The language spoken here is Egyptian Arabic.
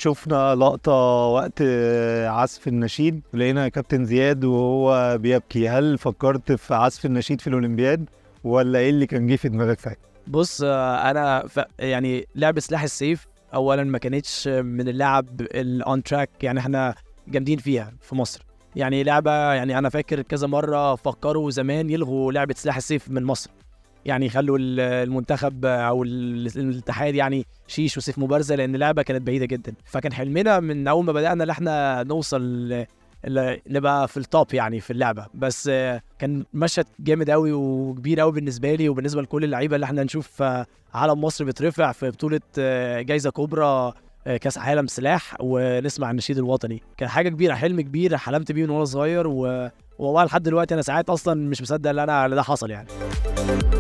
شفنا لقطة وقت عزف النشيد لقينا كابتن زياد وهو بيبكي هل فكرت في عزف النشيد في الأولمبياد ولا إيه اللي كان جه في دماغك ساعتها؟ بص آه، انا ف... يعني لعبه سلاح السيف اولا ما كانتش من اللعب الاون تراك يعني احنا جامدين فيها في مصر يعني لعبه يعني انا فاكر كذا مره فكروا زمان يلغوا لعبه سلاح السيف من مصر يعني يخلوا ال- المنتخب او ال- الاتحاد يعني شيش وسيف مبارزه لان اللعبه كانت بعيده جدا فكان حلمنا من اول ما بدانا ان احنا نوصل ل- ل- نبقى في التوب يعني في اللعبه بس آه، كان مشهد جامد قوي وكبير قوي بالنسبه لي وبالنسبه لكل اللعيبه اللي احنا نشوف آه، علم مصر بيترفع في بطوله آه، جايزه كبرى آه، كاس عالم سلاح ونسمع النشيد الوطني كان حاجه كبيره حلم كبير حلمت بيه من وانا صغير و والله لحد دلوقتي انا ساعات اصلا مش مصدق ان انا إن ده حصل يعني